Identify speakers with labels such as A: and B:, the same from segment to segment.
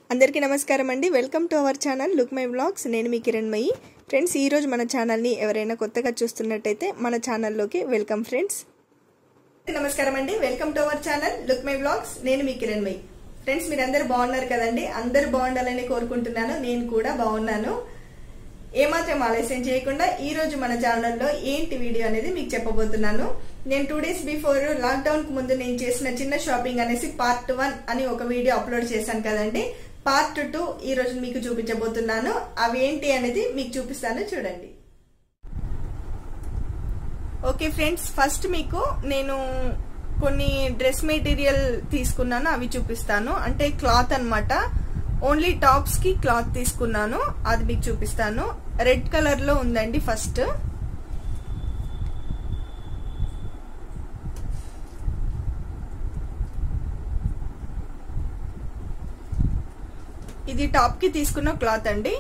A: అందరికీ నమస్కారం అండి welcome to our channel look my blogs నేను మీ కిరణ్మయి ఫ్రెండ్స్ ఈరోజు మన ఛానల్ని ఎవరైనా కొత్తగా చూస్తున్నట్టయితే మన ఛానల్లోకి వెల్కమ్ ఫ్రెండ్స్ నమస్కారం అండి welcome to our channel look my blogs నేను మీ కిరణ్మయి ఫ్రెండ్స్ మీరందరూ బాగున్నారు కదండి అందరూ బాగుండాలని కోరుకుంటున్నాను నేను కూడా బాగున్నాను ఏమాత్రం ఆలస్యం చేయకుండా ఈ రోజు మన ఛానల్లో ఏంటి వీడియో అనేది మీకు చెప్పబోతున్నాను నేను టూ డేస్ బిఫోర్ లాక్డౌన్ కు ముందు నేను చేసిన చిన్న షాపింగ్ అనేసి పార్ట్ వన్ అని ఒక వీడియో అప్లోడ్ చేశాను కదండి పార్ట్ టూ ఈ రోజు మీకు చూపించబోతున్నాను అవి ఏంటి అనేది మీకు చూపిస్తాను చూడండి ఓకే ఫ్రెండ్స్ ఫస్ట్ మీకు నేను కొన్ని డ్రెస్ మెటీరియల్ తీసుకున్నాను అవి చూపిస్తాను అంటే క్లాత్ అనమాట ఓన్లీ టాప్స్ కి క్లాత్ తీసుకున్నాను అది మీకు చూపిస్తాను రెడ్ కలర్ లో ఉందండి ఫస్ట్ ఇది టాప్ కి తీసుకున్న క్లాత్ అండి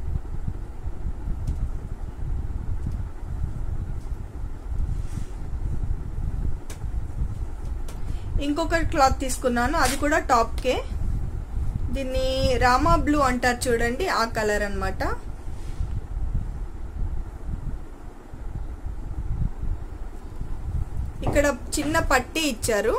A: ఇంకొక క్లాత్ తీసుకున్నాను అది కూడా టాప్ కే దీన్ని రామా బ్లూ అంటారు చూడండి ఆ కలర్ అనమాట ఇక్కడ చిన్న పట్టి ఇచ్చారు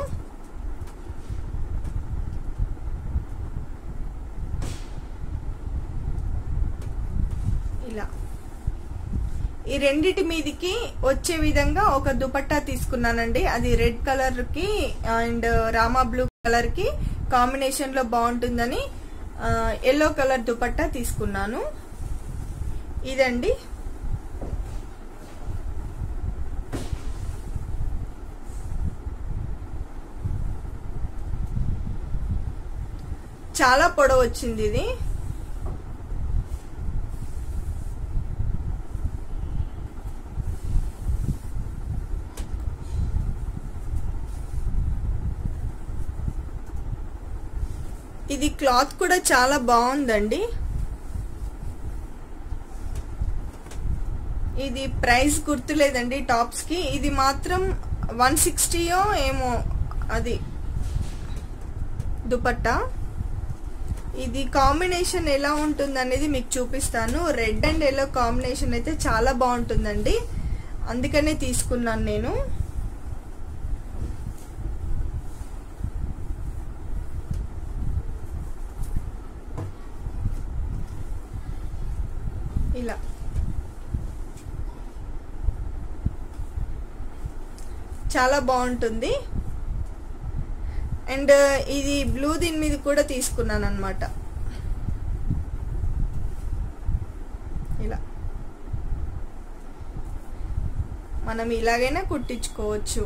A: ఇలా ఈ రెండిటి మీదికి వచ్చే విధంగా ఒక దుపట్టా తీసుకున్నానండి అది రెడ్ కలర్ కి అండ్ రామా బ్లూ కలర్ కి కాంబినేషన్ లో బాగుంటుందని ఎల్లో కలర్ దుపట్టా తీసుకున్నాను ఇదండి చాలా పొడవు వచ్చింది ఇది ఇది క్లాత్ కూడా చాలా బాగుందండి ఇది ప్రైస్ గుర్తులేదండి టాప్స్ కి ఇది మాత్రం వన్ సిక్స్టీయో ఏమో అది దుపట్టా ఇది కాంబినేషన్ ఎలా ఉంటుంది అనేది మీకు చూపిస్తాను రెడ్ అండ్ ఎల్లో కాంబినేషన్ అయితే చాలా బాగుంటుందండి అందుకనే తీసుకున్నాను నేను ఇలా చాలా బాగుంటుంది అండ్ ఇది బ్లూ దీని మీద కూడా తీసుకున్నాను అనమాట ఇలా మనం ఇలాగైనా కుట్టించుకోవచ్చు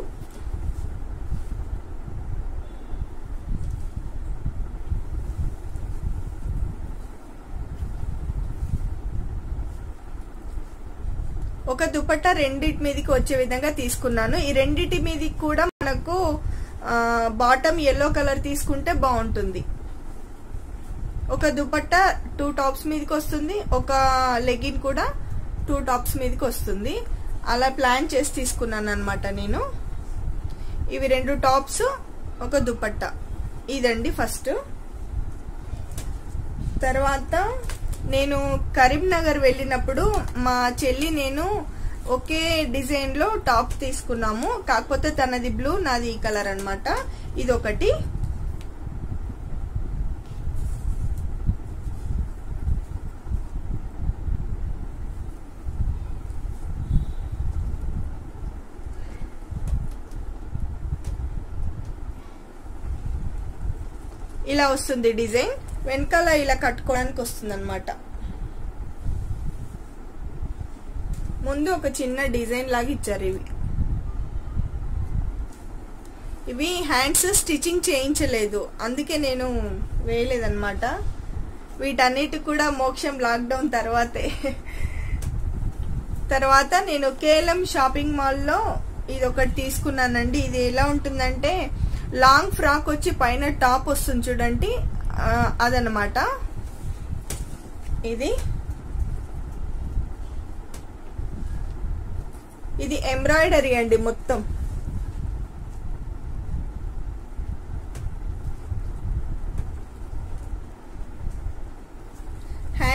A: ఒక దుపట్టా రెండిటి మీదకి వచ్చే విధంగా తీసుకున్నాను ఈ రెండిటి మీదకి కూడా మనకు బాటమ్ ఎల్లో కలర్ తీసుకుంటే బాగుంటుంది ఒక దుపట్టా టూ టాప్స్ మీదకి వస్తుంది ఒక లెగిన్ కూడా టూ టాప్స్ మీదకి వస్తుంది అలా ప్లాన్ చేసి తీసుకున్నాను అనమాట నేను ఇవి రెండు టాప్స్ ఒక దుపట్టా ఇదండి ఫస్ట్ తర్వాత నేను కరీంనగర్ వెళ్ళినప్పుడు మా చెల్లి నేను ఒకే డిజైన్ లో టాప్ తీసుకున్నాము కాకపోతే తనది బ్లూ నాది ఈ కలర్ అనమాట ఇది ఒకటి ఇలా వస్తుంది డిజైన్ వెనకాల ఇలా కట్టుకోవడానికి వస్తుంది అనమాట ముందు ఒక చిన్న డిజైన్ లాగా ఇచ్చారు ఇవి ఇవి హ్యాండ్స్ స్టిచ్చింగ్ చేయించలేదు అందుకే నేను వేయలేదన్నమాట వీటన్నిటి కూడా మోక్షం లాక్డౌన్ తర్వాతే తర్వాత నేను కేఎల్ఎం షాపింగ్ మాల్లో ఇది ఒకటి తీసుకున్నానండి ఇది ఎలా ఉంటుందంటే లాంగ్ ఫ్రాక్ వచ్చి పైన టాప్ వస్తుంది చూడండి అదనమాట ఇది ఇది ఎంబ్రాయిడరీ అండి మొత్తం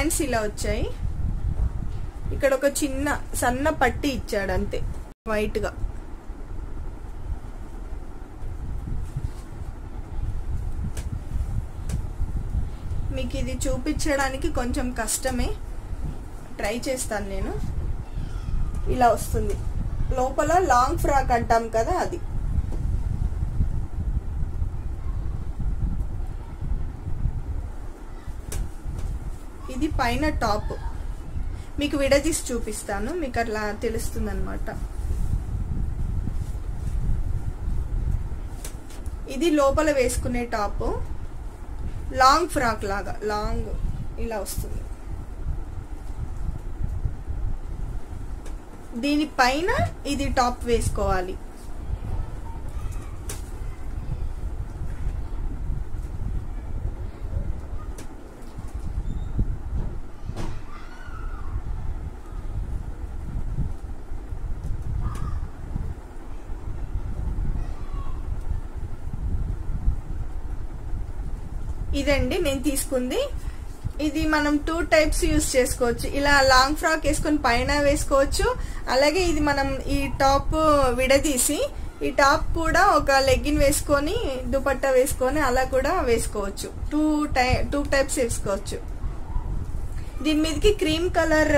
A: హ్యాండ్స్ ఇలా వచ్చాయి ఇక్కడ ఒక చిన్న సన్న పట్టి ఇచ్చాడు అంతే వైట్ గా మీకు ఇది చూపించడానికి కొంచెం కష్టమే ట్రై చేస్తాను నేను ఇలా వస్తుంది లోపల లాంగ్ ఫ్రాక్ అంటాం కదా అది ఇది పైన టాప్ మీకు విడదీసి చూపిస్తాను మీకు అట్లా తెలుస్తుంది అనమాట ఇది లోపల వేసుకునే టాప్ లాంగ్ ఫ్రాక్ లాగా లాంగ్ ఇలా వస్తుంది దీనిపైన ఇది టాప్ వేసుకోవాలి ఇదండి నేను తీసుకుంది ఇది మనం టూ టైప్స్ యూస్ చేసుకోవచ్చు ఇలా లాంగ్ ఫ్రాక్ వేసుకొని పైన వేసుకోవచ్చు అలాగే ఇది మనం ఈ టాప్ విడదీసి ఈ టాప్ కూడా ఒక లెగ్గిన్ వేసుకొని దుపట్టా వేసుకొని అలా కూడా వేసుకోవచ్చు టూ టై టూ టైప్స్ వేసుకోవచ్చు దీని మీదకి క్రీమ్ కలర్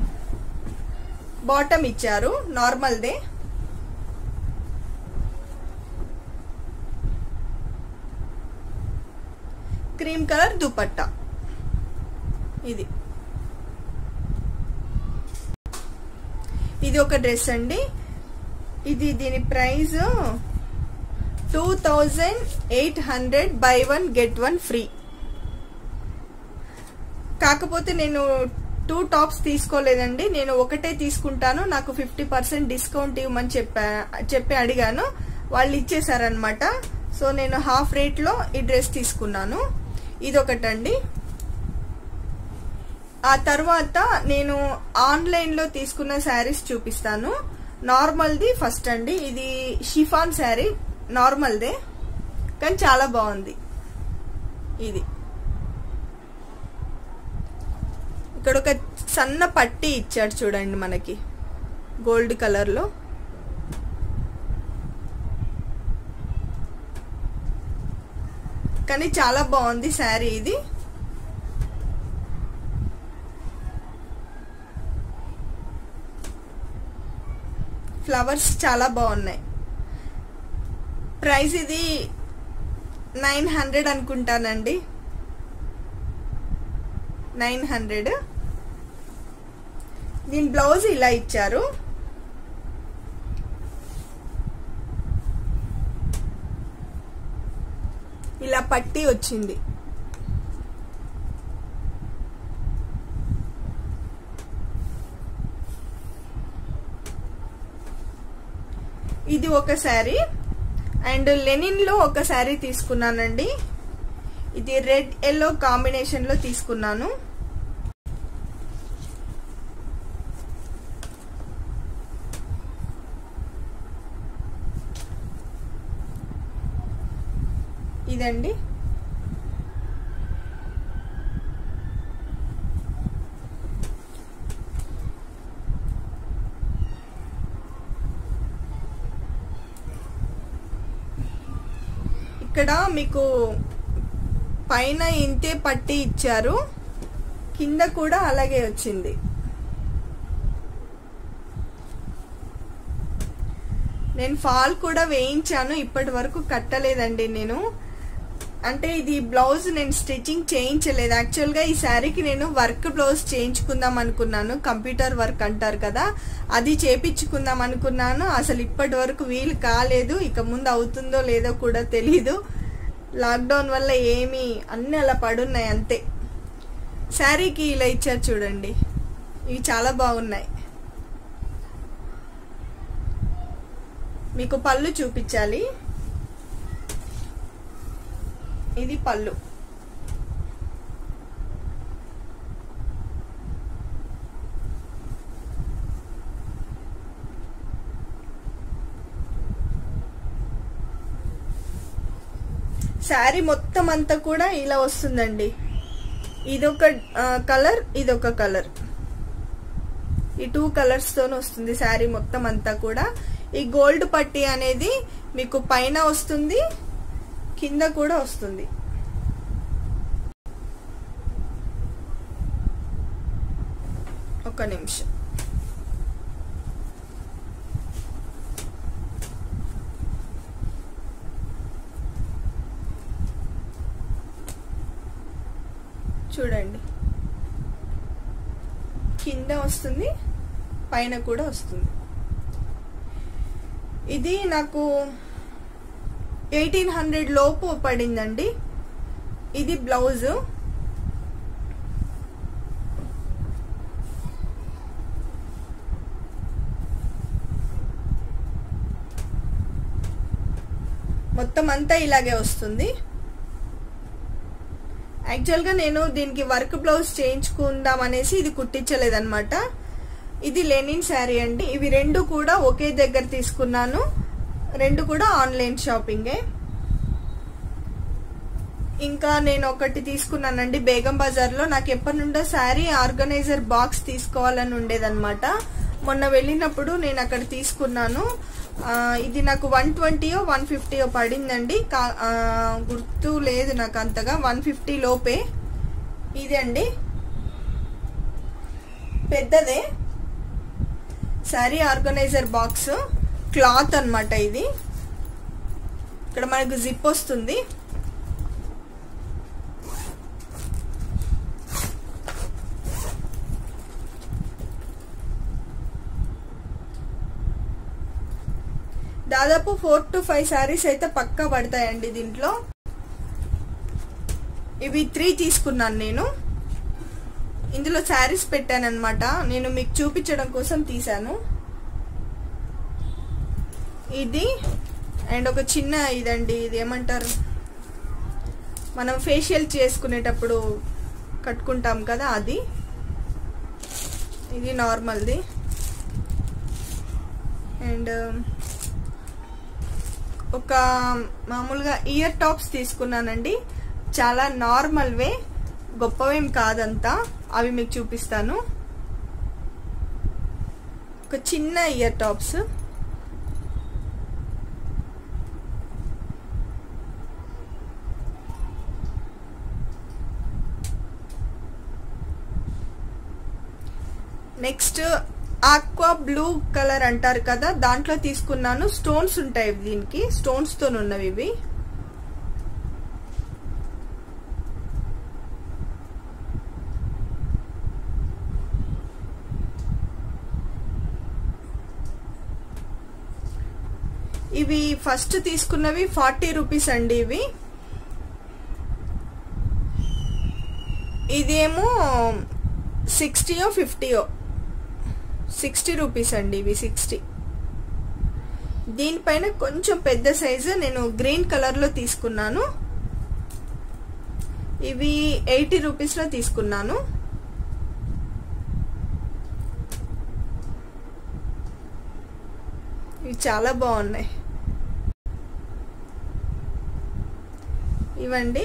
A: బాటమ్ ఇచ్చారు నార్మల్దే క్రీమ్ కలర్ దుపట్టా ఇది ఇది ఒక డ్రెస్ అండి ఇది దీని price two thousand eight hundred buy one get one free కాకపోతే నేను టూ టాప్స్ తీసుకోలేదండి నేను ఒకటే తీసుకుంటాను నాకు ఫిఫ్టీ పర్సెంట్ డిస్కౌంట్ ఇవ్వమని చెప్పా చెప్పి అడిగాను వాళ్ళు ఇచ్చేసారనమాట సో నేను హాఫ్ రేట్లో ఈ డ్రెస్ తీసుకున్నాను ఇదొకటండి ఆ తర్వాత నేను ఆన్లైన్లో తీసుకున్న శారీస్ చూపిస్తాను నార్మల్ది ఫస్ట్ అండి ఇది షిఫాన్ శారీ నార్మల్దే కానీ చాలా బాగుంది ఇది ఇక్కడ ఒక సన్న పట్టి ఇచ్చాడు చూడండి మనకి గోల్డ్ కలర్లో కానీ చాలా బాగుంది శారీ ఇది ఫ్లవర్స్ చాలా బాగున్నాయి ప్రైస్ ఇది నైన్ హండ్రెడ్ అనుకుంటానండి నైన్ హండ్రెడ్ దీని బ్లౌజ్ ఇలా ఇచ్చారు ఇలా పట్టి వచ్చింది ఇది ఒక శారీ అండ్ లెనిన్ లో ఒక శారీ తీసుకున్నానండి ఇది రెడ్ ఎల్లో కాంబినేషన్ లో తీసుకున్నాను ఇదండి ఇక్కడ మీకు పైన ఇంతే పట్టి ఇచ్చారు కింద కూడా అలాగే వచ్చింది నేను ఫాల్ కూడా వేయించాను ఇప్పటి వరకు కట్టలేదండి నేను అంటే ఇది బ్లౌజ్ నేను స్టిచ్చింగ్ చేయించలేదు యాక్చువల్గా ఈ శారీకి నేను వర్క్ బ్లౌజ్ చేయించుకుందాం అనుకున్నాను కంప్యూటర్ వర్క్ అంటారు కదా అది చేపించుకుందాం అనుకున్నాను అసలు ఇప్పటి వరకు వీలు కాలేదు ఇక ముందు అవుతుందో లేదో కూడా తెలీదు లాక్డౌన్ వల్ల ఏమి అన్ని అలా పడున్నాయి అంతే శారీకి ఇలా ఇచ్చారు చూడండి ఇవి చాలా బాగున్నాయి మీకు పళ్ళు చూపించాలి ఇది పళ్ళు శారీ మొత్తం అంతా కూడా ఇలా వస్తుందండి ఇదొక కలర్ ఇదొక కలర్ ఈ టూ కలర్స్ తోనే వస్తుంది శారీ మొత్తం అంతా కూడా ఈ గోల్డ్ పట్టి అనేది మీకు పైన వస్తుంది కింద కూడా వస్తుంది ఒక నిమిషం చూడండి కింద వస్తుంది పైన కూడా వస్తుంది ఇది నాకు ఎయిటీన్ హండ్రెడ్ లోపు పడిందండి ఇది బ్లౌజ్ మొత్తం అంతా ఇలాగే వస్తుంది యాక్చువల్గా నేను దీనికి వర్క్ బ్లౌజ్ చేయించుకుందాం అనేసి ఇది కుట్టించలేదన్నమాట ఇది లెనిన్ శారీ అండి ఇవి రెండు కూడా ఒకే దగ్గర తీసుకున్నాను రెండు కూడా ఆన్లైన్ షాపింగే ఇంకా నేను ఒకటి తీసుకున్నానండి బేగం బజార్లో నాకు ఎప్పటి నుండో శారీ ఆర్గనైజర్ బాక్స్ తీసుకోవాలని ఉండేదన్నమాట మొన్న వెళ్ళినప్పుడు నేను అక్కడ తీసుకున్నాను ఇది నాకు వన్ ట్వంటీయో వన్ ఫిఫ్టీయో పడిందండి గుర్తు లేదు నాకు అంతగా వన్ ఫిఫ్టీ లోపే ఇది అండి పెద్దదే శారీ ఆర్గనైజర్ బాక్స్ క్లాత్ అనమాట ఇది ఇక్కడ మనకు జిప్ వస్తుంది దాదాపు ఫోర్ టు ఫైవ్ శారీస్ అయితే పక్కా పడతాయండి దీంట్లో ఇవి త్రీ తీసుకున్నాను నేను ఇందులో శారీస్ పెట్టాను అనమాట నేను మీకు చూపించడం కోసం తీసాను ఇది అండ్ ఒక చిన్న ఇదండి ఇది ఏమంటారు మనం ఫేషియల్ చేసుకునేటప్పుడు కట్టుకుంటాం కదా అది ఇది నార్మల్ది అండ్ ఒక మామూలుగా ఇయర్ టాప్స్ తీసుకున్నానండి చాలా నార్మల్ వే గొప్పవేం కాదంతా అవి మీకు చూపిస్తాను ఒక చిన్న ear tops next aqua blue colour అంటారు కదా దాంట్లో తీసుకున్నాను స్టోన్స్ ఉంటాయి దీనికి స్టోన్స్ తో ఉన్నవి ఇవి ఇవి ఫస్ట్ తీసుకున్నవి ఫార్టీ రూపీస్ అండి ఇవి ఇదేమో సిక్స్టీయో ఫిఫ్టీయో సిక్స్టీ రూపీస్ అండి ఇవి సిక్స్టీ దీనిపైన కొంచెం పెద్ద సైజు నేను గ్రీన్ కలర్లో తీసుకున్నాను ఇవి ఎయిటీ రూపీస్లో తీసుకున్నాను ఇవి చాలా బాగున్నాయి ఇవండి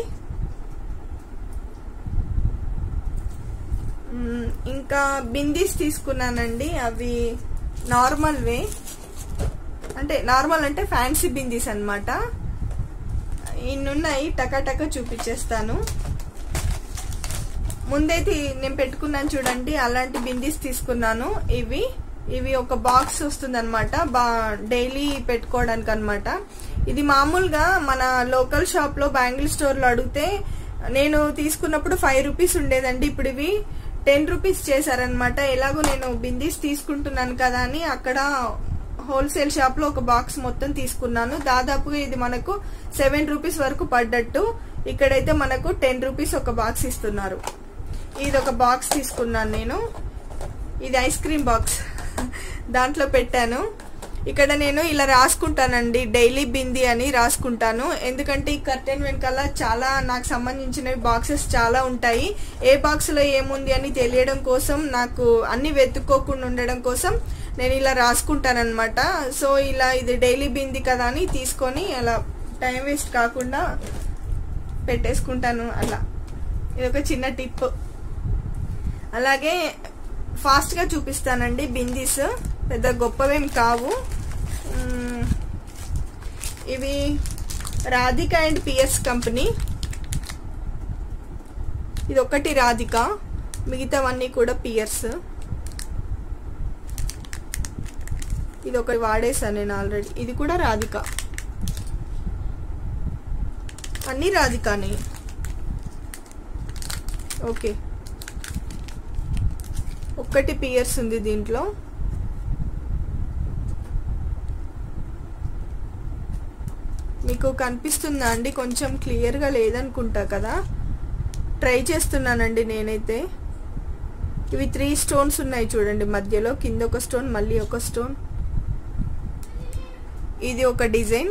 A: ఇంకా బిందీస్ తీసుకున్నానండి అవి నార్మల్ వే అంటే నార్మల్ అంటే ఫ్యాన్సీ బిందీస్ అనమాట ఇన్నున్నాయి టకాటక చూపించేస్తాను ముందైతే నేను పెట్టుకున్నాను చూడండి అలాంటి బిందీస్ తీసుకున్నాను ఇవి ఇవి ఒక బాక్స్ వస్తుంది అనమాట బా డైలీ పెట్టుకోవడానికి అనమాట ఇది మామూలుగా మన లోకల్ షాప్ లో బ్యాంగిల్ స్టోర్ లో అడిగితే నేను తీసుకున్నప్పుడు ఫైవ్ రూపీస్ ఉండేదండి ఇప్పుడు ఇవి టెన్ రూపీస్ చేశారనమాట ఎలాగో నేను బిందీస్ తీసుకుంటున్నాను కదా అని అక్కడ హోల్సేల్ షాప్ లో ఒక బాక్స్ మొత్తం తీసుకున్నాను దాదాపుగా ఇది మనకు సెవెన్ రూపీస్ వరకు పడ్డట్టు ఇక్కడైతే మనకు టెన్ రూపీస్ ఒక బాక్స్ ఇస్తున్నారు ఇది ఒక బాక్స్ తీసుకున్నాను నేను ఇది ఐస్ క్రీమ్ బాక్స్ దాంట్లో పెట్టాను ఇక్కడ నేను ఇలా రాసుకుంటానండి డైలీ బింది అని రాసుకుంటాను ఎందుకంటే ఈ కర్టెన్ వెనకాల చాలా నాకు సంబంధించినవి బాక్సెస్ చాలా ఉంటాయి ఏ బాక్స్లో ఏముంది అని తెలియడం కోసం నాకు అన్ని వెతుక్కోకుండా ఉండడం కోసం నేను ఇలా రాసుకుంటానమాట సో ఇలా ఇది డైలీ బింది కదా అని తీసుకొని అలా టైం వేస్ట్ కాకుండా పెట్టేసుకుంటాను అలా ఇది ఒక చిన్న టిప్ అలాగే ఫాస్ట్గా చూపిస్తానండి బిందీస్ పెద్ద గొప్పవేం కావు మ్మ్. ఇవి రాధిక అండ్ పిఎస్ కంపెనీ ఇది ఒకటి రాధిక మిగతావన్నీ కూడా పియర్స్ ఇది ఒకటి వాడేసాను నేను ఆల్రెడీ ఇది కూడా రాధిక అన్నీ రాధికానే ఓకే ఒక్కటి పియర్స్ ఉంది దీంట్లో మీకు కనిపిస్తుందా అండి కొంచెం క్లియర్గా లేదనుకుంటా కదా ట్రై చేస్తున్నానండి నేనైతే ఇవి త్రీ స్టోన్స్ ఉన్నాయి చూడండి మధ్యలో కింద ఒక స్టోన్ మళ్ళీ ఒక స్టోన్ ఇది ఒక డిజైన్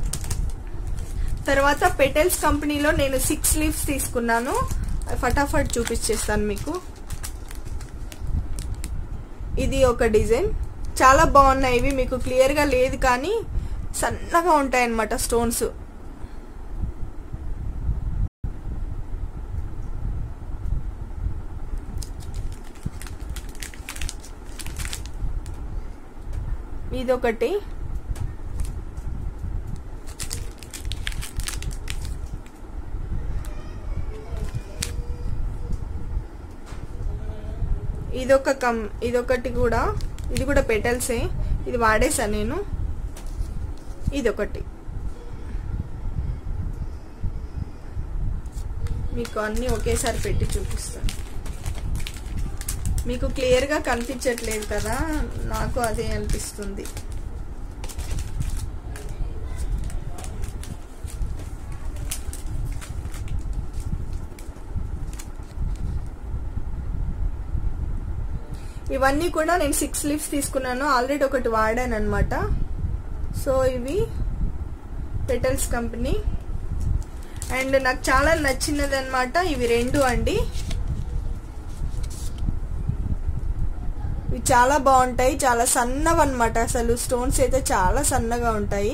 A: తర్వాత పెటల్స్ కంపెనీలో నేను సిక్స్ లీవ్స్ తీసుకున్నాను ఫటాఫట్ చూపించేస్తాను మీకు ఇది ఒక డిజైన్ చాలా బాగున్నాయి ఇవి మీకు క్లియర్గా లేదు కానీ సన్నగా ఉంటాయి అన్నమాట స్టోన్స్ ఇదొకటి ఇదొక కం ఇదొకటి కూడా ఇది కూడా పెటల్సే ఇది వాడేసా నేను ఇదొకటి మీకు అన్నీ ఒకేసారి పెట్టి చూపిస్తాను మీకు క్లియర్గా కనిపించట్లేదు కదా నాకు అదే అనిపిస్తుంది ఇవన్నీ కూడా నేను సిక్స్ లీవ్స్ తీసుకున్నాను ఆల్రెడీ ఒకటి వాడాను అనమాట సో ఇవి పెటల్స్ కంపెనీ అండ్ నాకు చాలా నచ్చినది అనమాట ఇవి రెండు అండి ఇవి చాలా బాగుంటాయి చాలా సన్నవి అనమాట అసలు స్టోన్స్ అయితే చాలా సన్నగా ఉంటాయి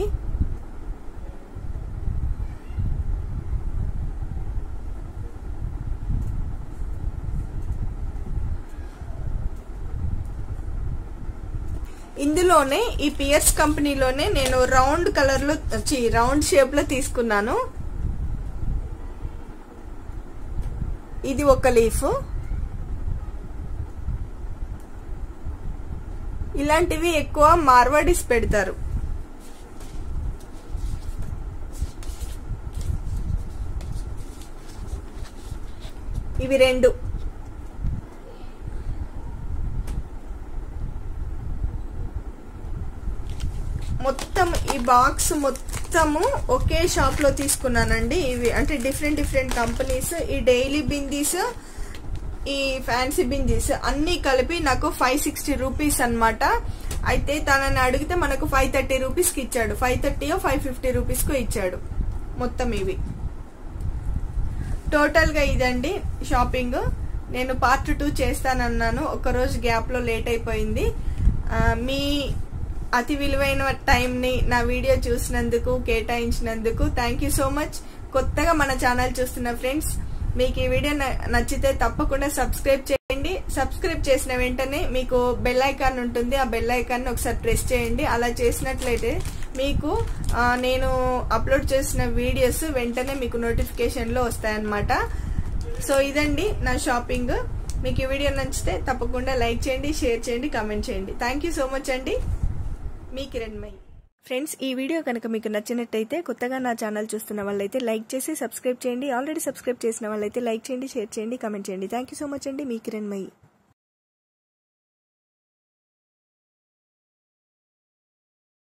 A: ఇందులోనే ఈ పియర్స్ కంపెనీలోనే నేను రౌండ్ కలర్ లో చి రౌండ్ షేప్ లో తీసుకున్నాను ఇది ఒక లీఫ్ ఇలాంటివి ఎక్కువ మార్వాడీస్ పెడతారు ఇవి రెండు మొత్తం ఈ బాక్స్ మొత్తము ఒకే షాప్ లో తీసుకున్నానండి ఇవి అంటే డిఫరెంట్ డిఫరెంట్ కంపెనీస్ ఈ డైలీ బిందీస్ ఈ ఫ్యాన్సీ బిందీస్ అన్ని కలిపి నాకు ఫైవ్ సిక్స్టీ రూపీస్ అనమాట అయితే తనని అడిగితే మనకు ఫైవ్ థర్టీ రూపీస్కి ఇచ్చాడు ఫైవ్ థర్టీయో ఫైవ్ ఫిఫ్టీ రూపీస్కు ఇచ్చాడు మొత్తం ఇవి టోటల్గా ఇదండి షాపింగ్ నేను పార్ట్ టూ చేస్తానన్నాను ఒకరోజు గ్యాప్లో లేట్ అయిపోయింది ఆ, మీ అతి విలువైన టైంని నా వీడియో చూసినందుకు కేటాయించినందుకు థ్యాంక్ యూ సో మచ్ కొత్తగా మన ఛానల్ చూస్తున్న ఫ్రెండ్స్ మీకు ఈ వీడియో న- నచ్చితే తప్పకుండా సబ్స్క్రైబ్ చేయండి సబ్స్క్రైబ్ చేసిన వెంటనే మీకు బెల్ ఐకాన్ ఉంటుంది ఆ బెల్ ఐకాన్ ఒకసారి ప్రెస్ చేయండి అలా చేసినట్లయితే మీకు ఆ, నేను అప్లోడ్ చేసిన వీడియోస్ వెంటనే మీకు నోటిఫికేషన్లో వస్తాయన్నమాట సో ఇదండి నా షాపింగ్ మీకు ఈ వీడియో నచ్చితే తప్పకుండా లైక్ చేయండి షేర్ చేయండి కామెంట్ చేయండి థ్యాంక్ యూ సో మచ్ అండి మీ కిరణ్మయి ఫ్రెండ్స్ ఈ వీడియో కనుక మీకు నచ్చినట్టయితే కొత్తగా నా ఛానల్ చూస్తున్న వాళ్ళైతే లైక్ చేసి సబ్స్క్రైబ్ చేయండి ఆల్రెడీ సబ్స్క్రైబ్ చేసిన వాళ్ళైతే లైక్ చేయండి షేర్ చేయండి కామెంట్ చేయండి థ్యాంక్ యూ సో మచ్ అండి మీ కిరణ్మయి